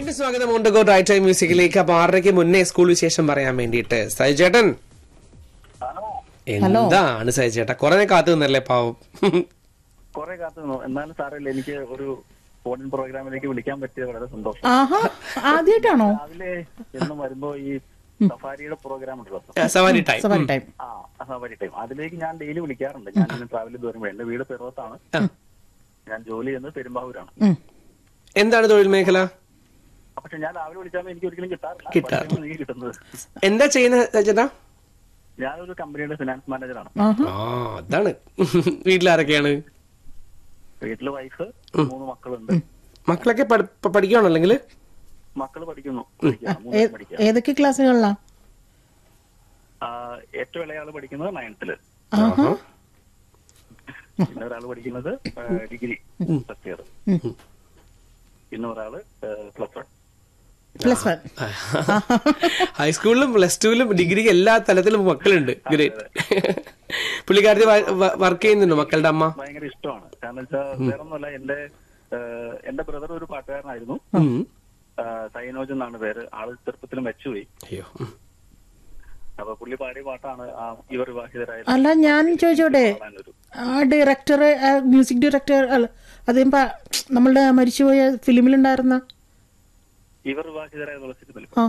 വീണ്ടും സ്വാഗതം ഉണ്ടോ റൈറ്റ് ടൈം മ്യൂസിക്കിലേക്ക് അപ്പൊ ആറരയ്ക്ക് മുന്നേ സ്കൂൾ വിശേഷം പറയാൻ വേണ്ടിയിട്ട് സൈചേട്ടൻ എന്താണ് സൈചേട്ടാ കുറെ കാത്തു നിന്നല്ലേ പാവം കുറെ കാത്തു നിന്നു എന്നാലും സാറില്ല എനിക്ക് ഒരു ഫോണിൻ പ്രോഗ്രാമിലേക്ക് വിളിക്കാൻ പറ്റിയത് വളരെ സന്തോഷം ആഹാ ആദ്യമായിട്ടാണോ രാവിലെ എന്നും വരുമ്പോ ഈ സഫാരിയുടെ പ്രോഗ്രാം ഉണ്ടല്ലോ സവാരി ടൈം സവാരി ടൈം ആ സഫാരി ടൈം അതിലേക്ക് ഞാൻ ഡെയിലി വിളിക്കാറുണ്ട് ഞാൻ ഇങ്ങനെ ട്രാവൽ ചെയ്ത് വരുമ്പോ എന്റെ വീട് പെരുവത്താണ് ഞാൻ ജോലി ചെയ്യുന്നത് പെരുമ്പാവൂരാണ് ഉം. എന്താണ് തൊഴിൽ മേഖല പക്ഷെ ഞാൻ രാവിലെ വിളിച്ചാൽ എനിക്ക് ഒരിക്കലും കിട്ടാറില്ല കിട്ടാറില്ല. പക്ഷേ എനിക്ക് കിട്ടുന്നത് എന്താ ചെയ്യുന്നത് സൈചേട്ടാ ഞാനൊരു കമ്പനിയുടെ ഫിനാൻസ് മാനേജറാണ് ആഹാ ആ അതാണ് വീട്ടിലാരൊക്കെയാണ് വീട്ടില് വൈഫ് മൂന്ന് മക്കളുണ്ട് മക്കളൊക്കെ പഠി- പ- പഠിക്കുകയാണോ അല്ലെങ്കിൽ മക്കള് പഠിക്കുന്നു പഠിക്കുകയാണ്. മൂന്ന് പേര് പഠിക്കുക ഏതൊക്കെ ക്ലാസ്സുകളിലാ ആ, ഏറ്റവും ഇളയാള് പഠിക്കുന്നത് നയൻത്തില് ആഹാ പിന്നെ ഒരാള് പഠിക്കുന്നത് ഡിഗ്രി ഫസ്റ്റ് ഇയർ പിന്നെ ഒരാള് പ്ലസ് വൺ പ്ലസ് വൺ ഹൈസ്കൂളിലും പ്ലസ് ടുവിലും ഡിഗ്രിക്ക് എല്ലാ തലത്തിലും മക്കളുണ്ട് ഗ്രേറ്റ് പുള്ളിക്കാരത്തി വർക്ക് ചെയ്യുന്നുണ്ടോ മക്കളുടെ അമ്മ ഭയങ്കര ഇഷ്ടമാണ് കാരണം വെച്ചാൽ വേറെ ഒന്നുമല്ല എന്റെ ഏഹ്, എന്റെ ബ്രദർ ഒരു പാട്ടുകാരനായിരുന്നു ഉം. ഏഹ്, സൈനോജ് എന്നാണ് പേര് ആള് ചെറുപ്പത്തിൽ മരിച്ചുപോയി അയ്യോ ഉം. അപ്പൊ പുള്ളി പാടിയ പാട്ടാണ് ആ ഇവർ വിവാഹിതരായ അല്ല ഞാൻ ചോദിച്ചോട്ടെ പാടാനൊരു ആ ഡയറക്ടർ മ്യൂസിക് ഡയറക്ടർ അല്ല അദ്ദേഹം പ- നമ്മളുടെ മരിച്ചുപോയ ഫിലിമിലുണ്ടായിരുന്ന ഇവർ വിവാഹിതരായ തുളസി ആ